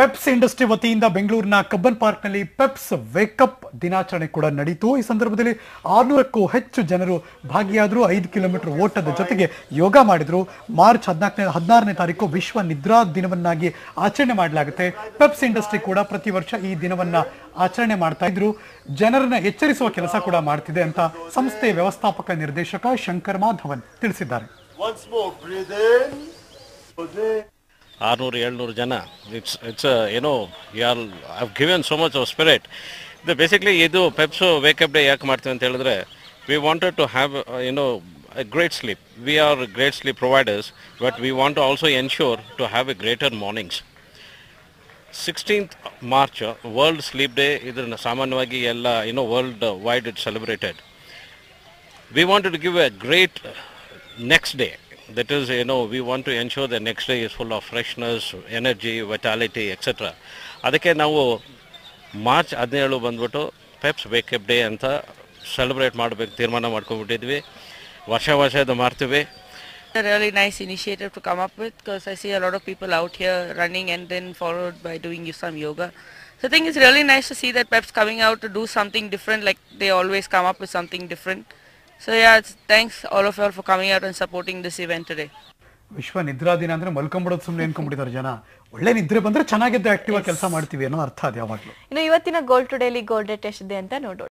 ಪೆಪ್ಸ್ industry ವತಿಯಿಂದ ಬೆಂಗಳೂರಿನ Cubbon ಪಾರ್ಕ್ನಲ್ಲಿ ಪೆಪ್ಸ್ ವೇಕಪ್ ದಿನಾಚರಣೆ ಕೂಡ ನಡೀತು ಈ ಸಂದರ್ಭದಲ್ಲಿ ಆರ್ನೂರಕ್ಕೂ ಹೆಚ್ಚು ಜನರು ಭಾಗಿಯಾದರು ಐದು ಕಿಲೋಮೀಟರ್ ಓಟದ ಜೊತೆಗೆ ಯೋಗ ಮಾಡಿದ್ರು ಮಾರ್ಚ್ ಹದಿನಾಲ್ಕನೇ ಹದಿನಾರನೇ ತಾರೀಕು ವಿಶ್ವ ನಿದ್ರಾ ದಿನವನ್ನಾಗಿ ಆಚರಣೆ ಮಾಡಲಾಗುತ್ತೆ ಪೆಪ್ಸ್ ಇಂಡಸ್ಟ್ರಿ ಕೂಡ ಪ್ರತಿ ವರ್ಷ ಈ ದಿನವನ್ನ ಆಚರಣೆ ಮಾಡ್ತಾ ಇದ್ರು ಜನರನ್ನ ಎಚ್ಚರಿಸುವ ಕೆಲಸ ಕೂಡ ಮಾಡ್ತಿದೆ ಅಂತ ಸಂಸ್ಥೆಯ ವ್ಯವಸ್ಥಾಪಕ ನಿರ್ದೇಶಕ ಶಂಕರ್ ಮಾಧವನ್ ತಿಳಿಸಿದ್ದಾರೆ Once more, breathe in. Breathe in. ಆರುನೂರು ಏಳ್ನೂರು ಜನ ಇಟ್ಸ್ ಇಟ್ಸ್ ಏನೋ you are have given so much of spirit ಇದು ಬೇಸಿಕ್ಲಿ ಇದು ಪೆಪ್ಸು ವೇಕಪ್ ಡೇ ಯಾಕೆ ಮಾಡ್ತೀವಿ ಅಂತ ಹೇಳಿದ್ರೆ ವಿ ವಾಂಟೆಡ್ ಟು ಹ್ಯಾವ್ ಏನೋ great sleep we are great sleep providers but we want to also ensure to have a greater mornings sixteenth March world sleep day ಇದನ್ನು ಸಾಮಾನ್ಯವಾಗಿ ಎಲ್ಲ ಏನೋ world wide it celebrated we wanted to give a great uh, next day. That is, you know, we want to ensure the next day is full of freshness, energy, vitality, etc. ಅದಕ್ಕೆ ನಾವು March ಹದಿನೇಳು ಬಂದ್ಬಿಟ್ಟು Peps wake up day ಅಂತ celebrate ಮಾಡಬೇಕು ತೀರ್ಮಾನ ಮಾಡ್ಕೊಂಡ್ಬಿಟ್ಟಿದ್ವಿ ವರ್ಷ ವರ್ಷ ಇದು ಮಾಡ್ತೀವಿ a really nice initiative to come up with because I see a lot of people out here running and then followed by doing some yoga. So I think it's really nice to see that Pep's coming out to do something different like they always come up with something different. So yeah, it's, thanks all of you all for coming out and supporting this event today. ವಿಶ್ವ ನಿದ್ರಾ ದಿನ ಅಂದ್ರೆ ಮಲ್ಕೊಂಬಿಡೋದು ಸುಮ್ಮನೆ ಅನ್ಕೊಂಡ್ಬಿಟ್ಟಿದ್ದಾರೆ ಜನ ಒಳ್ಳೆ ನಿದ್ರೆ ಬಂದ್ರೆ ಚೆನ್ನಾಗಿದ್ದು ಆಕ್ಟಿವ್ ಆಗಿ ಕೆಲಸ ಮಾಡ್ತೀವಿ ಅನ್ನೋ ಅರ್ಥ ಅದು ಯಾವಾಗ್ಲೂ ಇನ್ನು ಇವತ್ತಿನ ಗೋಲ್ಡ್ ಟುಡೇಲಿ ಗೋಲ್ಡ್ ರೇಟ್ ಎಷ್ಟಿದೆ ಅಂತ ನೋಡೋಣ